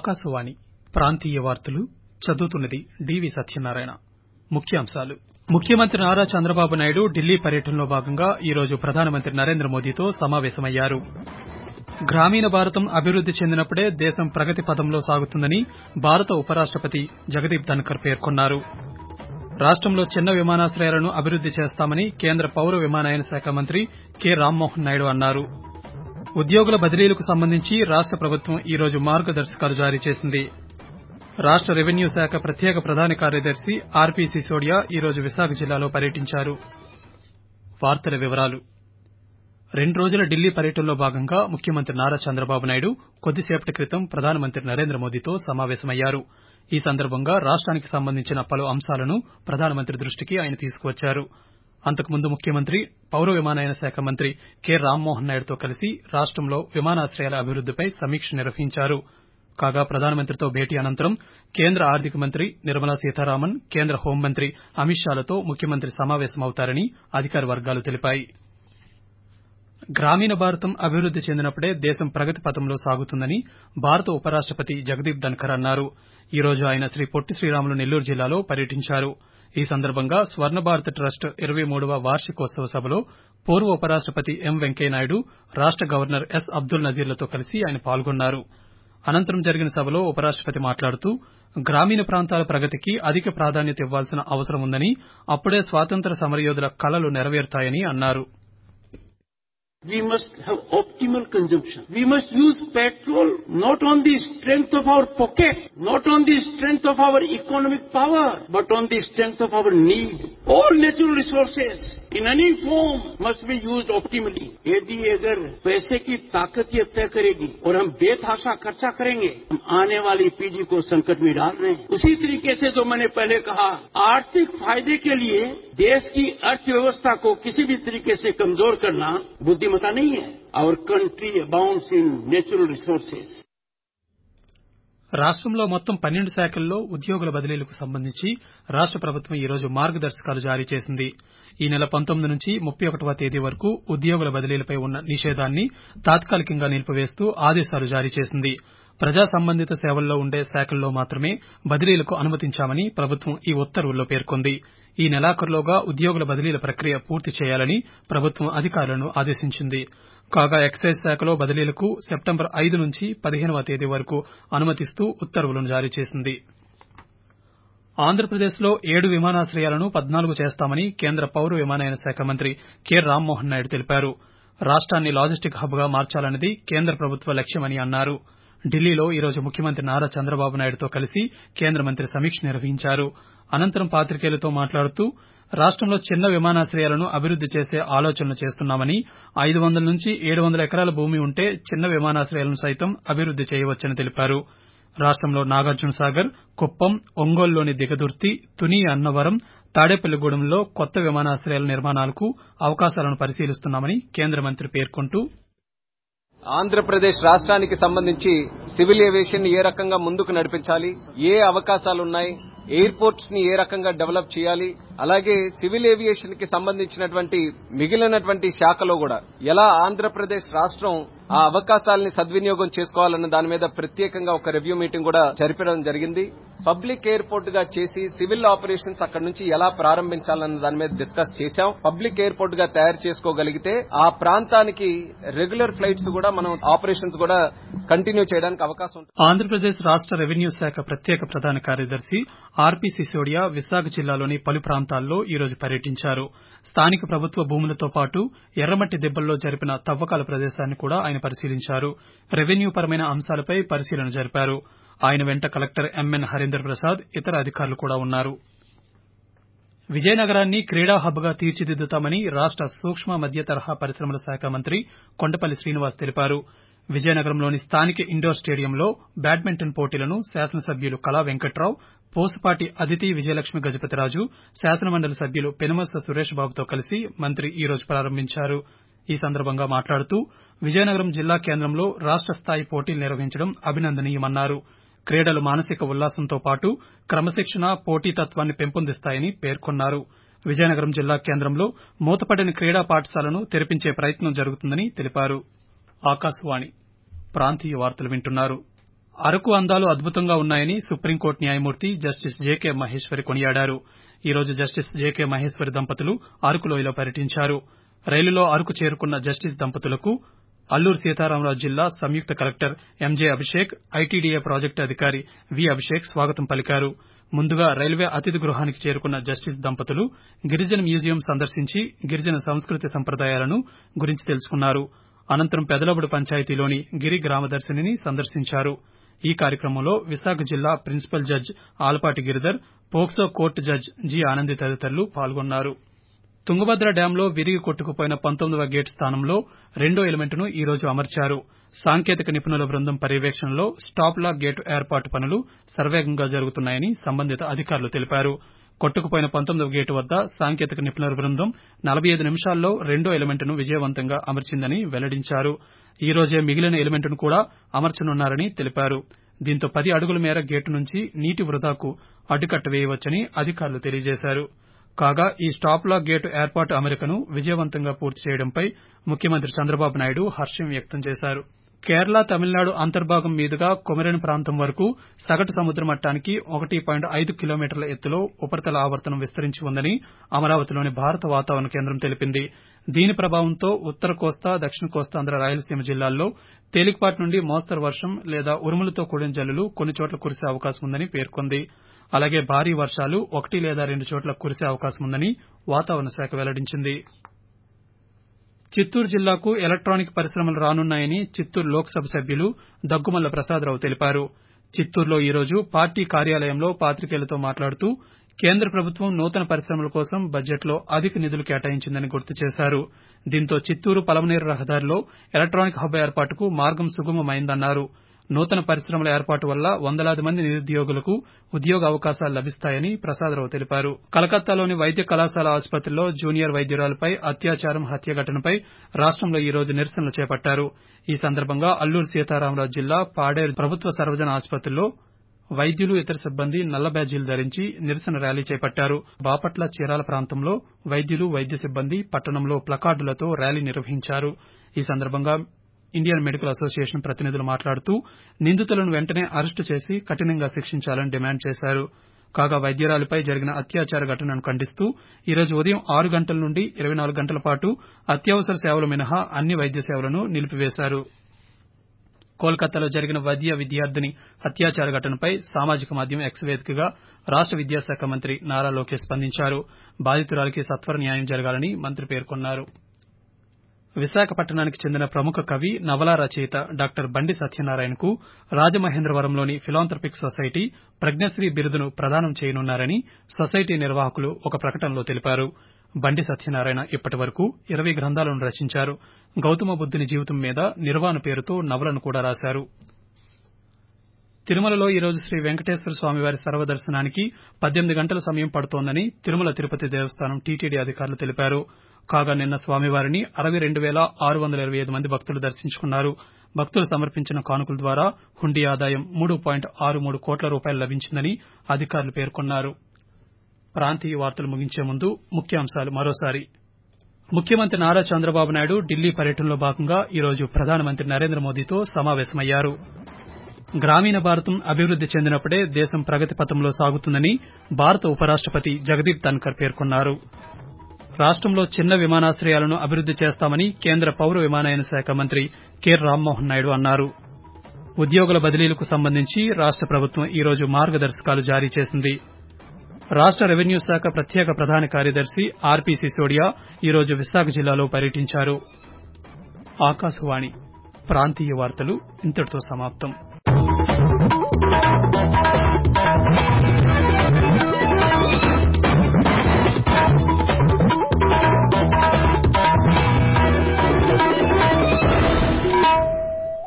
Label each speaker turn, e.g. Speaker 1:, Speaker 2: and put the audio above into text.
Speaker 1: ఆకాశవాణి ప్రాంతీయ వార్తలు చదువుతున్నది డివి సత్యనారాయణ ముఖ్యాంశాలు ముఖ్యమంత్రి నారా చంద్రబాబు నాయుడు ఢిల్లీ పర్యటనలో భాగంగా ఈరోజు ప్రధానమంత్రి నరేంద్ర మోదీతో సమావేశమయ్యారు గ్రామీణ భారతం అభివృద్ది చెందినప్పుడే దేశం ప్రగతి పథంలో సాగుతుందని భారత ఉపరాష్టపతి జగదీప్ ధన్కర్ పేర్కొన్నారు రాష్టంలో చిన్న విమానాశ్రయాలను అభివృద్ది చేస్తామని కేంద్ర పౌర విమానయాన శాఖ మంత్రి కె రామ్మోహన్ నాయుడు అన్నారు ఉద్యోగుల బదిలీలకు సంబంధించి రాష్ట ప్రభుత్వం ఈరోజు మార్గదర్శకాలు జారీ చేసింది రాష్ట రెవెన్యూ శాఖ ప్రత్యేక ప్రధాన కార్యదర్శి ఆర్పి సిసోడియా ఈరోజు విశాఖ జిల్లాలో పర్యటించారు రెండు రోజుల ఢిల్లీ పర్యటనలో భాగంగా ముఖ్యమంత్రి నారా చంద్రబాబు నాయుడు కొద్దిసేపటి క్రితం ప్రధానమంత్రి నరేంద్ర మోదీతో సమావేశమయ్యారు ఈ సందర్భంగా రాష్టానికి సంబంధించిన పలు అంశాలను ప్రధానమంత్రి దృష్టికి ఆయన తీసుకువచ్చారు అంతకుముందు ముఖ్యమంత్రి పౌర విమానయాన శాఖ మంత్రి కె రామ్మోహన్ నాయుడుతో కలిసి రాష్టంలో విమానాశ్రయాల అభివృద్దిపై సమీక్ష నిర్వహించారు కాగా ప్రధానమంత్రితో భేటీ అనంతరం కేంద్ర ఆర్థిక మంత్రి నిర్మలా సీతారామన్ కేంద్ర హోంమంత్రి అమిత్ షాలతో ముఖ్యమంత్రి సమావేశమవుతారని అధికార వర్గాలు తెలిపాయి గ్రామీణ భారతం అభివృద్ది చెందినప్పుడే దేశం ప్రగతి పథంలో సాగుతుందని భారత ఉపరాష్టపతి జగదీప్ ధన్కర్ అన్నారు ఈ రోజు ఆయన శ్రీ పొట్టి శ్రీరాములు నెల్లూరు జిల్లాలో పర్యటించారు ఈ సందర్భంగా స్వర్ణ భారత్ ట్రస్ట్ ఇరవై మూడవ వార్షికోత్సవ సభలో పూర్వ ఉపరాష్టపతి ఎం వెంకయ్యనాయుడు రాష్ట గవర్నర్ ఎస్ అబ్దుల్ నజీర్లతో కలిసి ఆయన పాల్గొన్నారు అనంతరం జరిగిన సభలో ఉపరాష్టపతి మాట్లాడుతూ గ్రామీణ ప్రాంతాల ప్రగతికి అధిక ప్రాధాన్యత ఇవ్వాల్సిన అవసరం ఉందని అప్పుడే స్వాతంత్ర్య సమరయోధుల కలలు నెరవేరుతాయని అన్నారు
Speaker 2: We must have optimal consumption. We must use petrol not on the strength of our pocket, not on the strength of our economic power, but on the strength of our need. All natural resources in any form must be used optimally. यदि अगर पैसे की ताकत ये तय करेगी और हम बेतहाशा खर्चा करेंगे हम आने वाली पीढ़ी को संकट में डाल रहे हैं उसी तरीके से जो मैंने पहले कहा आर्थिक फायदे के लिए देश की अर्थव्यवस्था को किसी भी तरीके से कमजोर करना बुद्धिमता नहीं है our country abounds in natural resources
Speaker 1: రాష్టంలో మొత్తం పన్నెండు శాఖల్లో ఉద్యోగుల బదిలీలకు సంబంధించి రాష్ట ప్రభుత్వం ఈరోజు మార్గదర్శకాలు జారీ చేసింది ఈ నెల పంతొమ్మిది నుంచి ముప్పై ఒకటవ తేదీ వరకు ఉద్యోగుల బదిలీలపై ఉన్న నిషేధాన్ని తాత్కాలికంగా నిలిపివేస్తూ ఆదేశాలు జారీ చేసింది ప్రజా సంబంధిత సేవల్లో ఉండే శాఖల్లో మాత్రమే బదిలీలకు అనుమతించామని ప్రభుత్వం ఈ ఉత్తర్వుల్లో పేర్కొంది ఈ నెలాఖరులోగా ఉద్యోగుల బదిలీల ప్రక్రియ పూర్తి చేయాలని ప్రభుత్వం అధికారులను ఆదేశించింది కాగా ఎక్సైజ్ శాఖలో బదిలీలకు సెప్టెంబర్ ఐదు నుంచి పదిహేనవ తేదీ వరకు అనుమతిస్తూ ఉత్తర్వులను జారీ చేసింది ఆంధ్రప్రదేశ్లో ఏడు విమానాశ్రయాలను పద్నాలుగు చేస్తామని కేంద్ర పౌర విమానయాన శాఖ మంత్రి కె రామ్మోహన్ నాయుడు తెలిపారు రాష్ట్రాన్ని లాజిస్టిక్ హబ్గా మార్చాలన్నది కేంద్ర ప్రభుత్వ లక్ష్యమని అన్నారు ఢిల్లీలో ఈరోజు ముఖ్యమంత్రి నారా చంద్రబాబు నాయుడుతో కలిసి కేంద్ర మంత్రి సమీక్ష నిర్వహించారు అనంతరం పాతికేయులతో మాట్లాడుతూ రాష్టంలో చిన్న విమానాశ్రయాలను అభివృద్ది చేసే ఆలోచనలు చేస్తున్నామని ఐదు వందల నుంచి ఏడు వందల ఎకరాల భూమి ఉంటే చిన్న విమానాశ్రయాలను సైతం అభివృద్ది చేయవచ్చని తెలిపారు రాష్టంలో నాగార్జున సాగర్ కుప్పం ఒంగోలులోని దిగదుర్తి తుని అన్నవరం తాడేపల్లిగూడెంలో కొత్త విమానాశ్రయాల నిర్మాణాలకు అవకాశాలను పరిశీలిస్తున్నామని కేంద్ర మంత్రి పేర్కొంటూ
Speaker 3: ఆంధ్రప్రదేశ్ రాష్ట్రానికి సంబంధించి సివిల్ ఏవియేషన్ ఏ రకంగా ముందుకు నడిపించాలి ఏ అవకాశాలున్నాయి ఎయిర్పోర్ట్స్ ని ఏ రకంగా డెవలప్ చేయాలి అలాగే సివిల్ ఏవియేషన్ కి సంబంధించినటువంటి మిగిలినటువంటి శాఖలో కూడా ఎలా ఆంధ్రప్రదేశ్ రాష్ట్రం ఆ అవకాశాలని సద్వినియోగం చేసుకోవాలన్న దాని మీద ప్రత్యేకంగా ఒక రివ్యూ మీటింగ్ కూడా జరిపడం జరిగింది పబ్లిక్ ఎయిర్పోర్ట్ గా చేసి సివిల్ ఆపరేషన్స్ అక్కడ నుంచి ఎలా ప్రారంభించాలన్న దాని మీద డిస్కస్ చేశాం పబ్లిక్ ఎయిర్పోర్ట్ గా తయారు చేసుకోగలిగితే ఆ ప్రాంతానికి రెగ్యులర్ ఫ్లైట్స్ కూడా మనం ఆపరేషన్స్ కూడా కంటిన్యూ చేయడానికి అవకాశం ఉంటుంది
Speaker 1: ఆంధ్రప్రదేశ్ రాష్ట రెవెన్యూ శాఖ ప్రత్యేక ప్రధాన కార్యదర్శి ఆర్పి సిసోడియా విశాఖ జిల్లాలోని పలు ప్రాంతాల్లో ఈరోజు పర్యటించారు స్థానిక ప్రభుత్వ భూములతో పాటు ఎర్రమట్టి దిబ్బల్లో జరిపిన తవ్వకాల ప్రదేశాన్ని కూడా ఆయన పరిశీలించారు రెవెన్యూ పరమైన అంశాలపై పరిశీలన జరిపారు ఆయన వెంట కలెక్టర్ ఎంఎన్ హరీందర్ ప్రసాద్ ఇతర అధికారులు కూడా ఉన్నారు విజయనగరాన్ని క్రీడా హబ్ గా తీర్చిదిద్దుతామని రాష్ట సూక్ష్మ మధ్య తరహా పరిశ్రమల శాఖ మంత్రి కొండపల్లి శ్రీనివాస్ తెలిపారు విజయనగరంలోని స్థానిక ఇండోర్ స్టేడియంలో బ్యాడ్మింటన్ పోటీలను శాసనసభ్యులు కళా వెంకట్రావు పోసుపాటి అదితి విజయలక్ష్మి గజపతిరాజు శాసనమండలి సభ్యులు పెనుమర్స సురేష్ బాబుతో కలిసి మంత్రి ఈ రోజు ప్రారంభించారు ఈ సందర్భంగా మాట్లాడుతూ విజయనగరం జిల్లా కేంద్రంలో రాష్ట స్థాయి పోటీలు నిర్వహించడం అభినందనీయమన్నారు క్రీడలు మానసిక ఉల్లాసంతో పాటు క్రమశిక్షణ పోటీతత్వాన్ని పెంపొందిస్తాయని పేర్కొన్నారు విజయనగరం జిల్లా కేంద్రంలో మూతపడిన క్రీడా పాఠశాలను తెరిపించే ప్రయత్నం జరుగుతుందని తెలిపారు ఆకాశవాణి ప్రాంతీయ వార్తలు వింటున్నారు అరకు అందాలు అద్భుతంగా ఉన్నాయని సుప్రీంకోర్టు న్యాయమూర్తి జస్టిస్ జేకే మహేశ్వరి కొనియాడారు ఈ రోజు జస్టిస్ జేకే మహేశ్వరి దంపతులు అరకులోయలో పర్యటించారు రైలులో అరకు చేరుకున్న జస్టిస్ దంపతులకు అల్లూరు సీతారామరాజు జిల్లా సంయుక్త collector M J Abhishek ITDA project అధికారి వి అభిషేక్ స్వాగతం పలికారు ముందుగా రైల్వే అతిథి గృహానికి చేరుకున్న జస్టిస్ దంపతులు గిరిజన మ్యూజియం సందర్శించి గిరిజన సంస్కృతి సంప్రదాయాలను గురించి తెలుసుకున్నారు అనంతరం పెదలబుడు పంచాయతీలోని గిరి గ్రామదర్శినిని సందర్శించారు ఈ కార్యక్రమంలో విశాఖ జిల్లా principal judge Alapati Giridhar POCSO court judge G Anandi తదితరులు పాల్గొన్నారు తుంగభద్ర డ్యాంలో విరిగి కొట్టుకుపోయిన పంతొమ్మిదవ గేటు స్థానంలో రెండో ఎలిమెంట్ను ఈ రోజు అమర్చారు సాంకేతిక నిపుణుల బృందం పర్యవేక్షణలో స్టాప్ లాక్ గేటు ఏర్పాటు పనులు శరవేగంగా జరుగుతున్నాయని సంబంధిత అధికారులు తెలిపారు కొట్టుకుపోయిన పంతొమ్మిదవ గేటు వద్ద సాంకేతిక నిపుణుల బృందం నలభై ఐదు నిమిషాల్లో రెండో ఎలిమెంట్ను విజయవంతంగా అమర్చిందని వెల్లడించారు ఈ రోజే మిగిలిన ఎలిమెంట్ను కూడా అమర్చనున్నారని తెలిపారు దీంతో పది అడుగుల మేర గేటు నుంచి నీటి వృధాకు అడ్డుకట్ట వేయవచ్చని అధికారులు తెలియజేశారు కాగా ఈ స్టాప్ లాక్ గేటు ఏర్పాటు అమరికను విజయవంతంగా పూర్తి చేయడంపై ముఖ్యమంత్రి చంద్రబాబు నాయుడు హర్షం వ్యక్తం చేశారు కేరళ తమిళనాడు అంతర్భాగం మీదుగా కొమరేని ప్రాంతం వరకు సగటు సముద్ర మట్టానికి ఒకటి పాయింట్ ఐదు కిలోమీటర్ల ఎత్తులో ఉపరితల ఆవర్తనం విస్తరించి ఉందని అమరావతిలోని భారత వాతావరణ కేంద్రం తెలిపింది దీని ప్రభావంతో ఉత్తర కోస్తా దక్షిణ కోస్తాంధ్ర రాయలసీమ జిల్లాల్లో తేలికపాటి నుండి మోస్తరు వర్షం లేదా ఉరుములతో కూడిన జల్లులు కొన్ని చోట్ల కురిసే అవకాశం ఉందని పేర్కొంది అలాగే భారీ వర్షాలు ఒకటి లేదా రెండు చోట్ల కురిసే అవకాశం ఉందని వాతావరణ శాఖ వెల్లడించింది చిత్తూరు జిల్లాకు ఎలక్టానిక్ పరిశ్రమలు రానున్నాయని చిత్తూరు లోక్సభ సభ్యులు దగ్గుమల్ల ప్రసాదరావు తెలిపారు చిత్తూరులో ఈ రోజు పార్టీ కార్యాలయంలో పాతికేయులతో మాట్లాడుతూ కేంద్ర ప్రభుత్వం నూతన పరిశ్రమల కోసం బడ్జెట్లో అధిక నిధులు కేటాయించిందని గుర్తు చేశారు దీంతో చిత్తూరు పలమనేరు రహదారిలో ఎలక్టానిక్ హబ్ ఏర్పాటుకు మార్గం సుగమమైందన్నారు నూతన పరిశ్రమల ఏర్పాటు వల్ల వందలాది మంది నిరుద్యోగులకు ఉద్యోగ అవకాశాలు లభిస్తాయని ప్రసాదరావు తెలిపారు కలకత్తాలోని వైద్య కళాశాల ఆసుపత్రిలో జూనియర్ వైద్యురాలిపై అత్యాచారం హత్య ఘటనపై రాష్టంలో ఈ రోజు నిరసనలు చేపట్టారు ఈ సందర్భంగా అల్లూరు సీతారామరాజు జిల్లా పాడేరు ప్రభుత్వ సర్వజన ఆసుపత్రిలో వైద్యులు ఇతర సిబ్బంది నల్ల బ్యాజీలు ధరించి నిరసన ర్యాలీ చేపట్టారు బాపట్ల చీరాల ప్రాంతంలో వైద్యులు వైద్య సిబ్బంది పట్టణంలో ప్లకార్డులతో ర్యాలీ నిర్వహించారు ఈ సందర్భంగా ఇండియన్ మెడికల్ అసోసియేషన్ ప్రతినిధులు మాట్లాడుతూ నిందితులను వెంటనే అరెస్టు చేసి కఠినంగా శిక్షించాలని డిమాండ్ చేశారు కాగా వైద్యురాలిపై జరిగిన అత్యాచార ఘటనను ఖండిస్తూ ఈ రోజు ఉదయం ఆరు గంటల నుండి ఇరవై నాలుగు గంటల పాటు అత్యవసర సేవలు మినహా అన్ని వైద్య సేవలను నిలిపివేశారు కోల్కతాలో జరిగిన వైద్య విద్యార్థిని అత్యాచార ఘటనపై సామాజిక మాధ్యమం ఎక్స్ వేదికగా రాష్ట విద్యాశాఖ మంత్రి నారా లోకేష్ స్పందించారు బాధితురాలికి సత్వర న్యాయం జరగాలని మంత్రి పేర్కొన్నారు విశాఖపట్టణానికి చెందిన ప్రముఖ కవి నవలా రచయిత డాక్టర్ బండి సత్యనారాయణకు రాజమహేంద్రవరంలోని ఫిలాంథ్రపిక్ సొసైటీ ప్రజ్ఞశ్రీ బిరుదును ప్రదానం చేయనున్నారని సొసైటీ నిర్వాహకులు ఒక ప్రకటనలో తెలిపారు బండి సత్యనారాయణ ఇప్పటి వరకు ఇరవై గ్రంథాలను రచించారు గౌతమ బుద్దుని జీవితం మీద నిర్వాణ పేరుతో నవలను కూడా రాశారు తిరుమలలో ఈ రోజు శ్రీ వెంకటేశ్వర స్వామివారి సర్వదర్శనానికి పద్దెనిమిది గంటల సమయం పడుతోందని తిరుమల తిరుపతి దేవస్థానం టీటీడీ అధికారులు తెలిపారు కాగా నిన్న స్వామివారిని అరవై రెండు వేల ఆరు వందల ఇరవై ఐదు మంది భక్తులు దర్శించుకున్నారు భక్తులు సమర్పించిన కానుకల ద్వారా హుండీ ఆదాయం మూడు పాయింట్ ఆరు మూడు కోట్ల రూపాయలు లభించిందని అధికారులు పేర్కొన్నారు ప్రాంతీయ వార్తలు ముగించే ముందు ముఖ్యాంశాలు మరోసారి ముఖ్యమంత్రి నారా చంద్రబాబు నాయుడు ఢిల్లీ పర్యటనలో భాగంగా ఈ రోజు ప్రధానమంత్రి నరేంద్ర మోదీతో సమావేశమయ్యారు గ్రామీణ భారతం అభివృద్ది చెందినప్పుడే దేశం ప్రగతి పథంలో సాగుతుందని భారత ఉపరాష్టపతి జగదీప్ ధన్కర్ పేర్కొన్నారు రాష్టంలో చిన్న విమానాశ్రయాలను అభివృద్ది చేస్తామని కేంద్ర పౌర విమానయాన శాఖ మంత్రి కె రామ్మోహన్ నాయుడు అన్నారు ఉద్యోగుల బదిలీలకు సంబంధించి రాష్ట ప్రభుత్వం ఈ రోజు మార్గదర్శకాలు జారీ చేసింది రాష్ట రెవెన్యూ శాఖ ప్రత్యేక ప్రధాన కార్యదర్శి ఆర్పి సిసోడియా ఈ రోజు విశాఖ జిల్లాలో పర్యటించారు ఆకాశవాణి ప్రాంతీయ వార్తలు ఇంతటితో సమాప్తం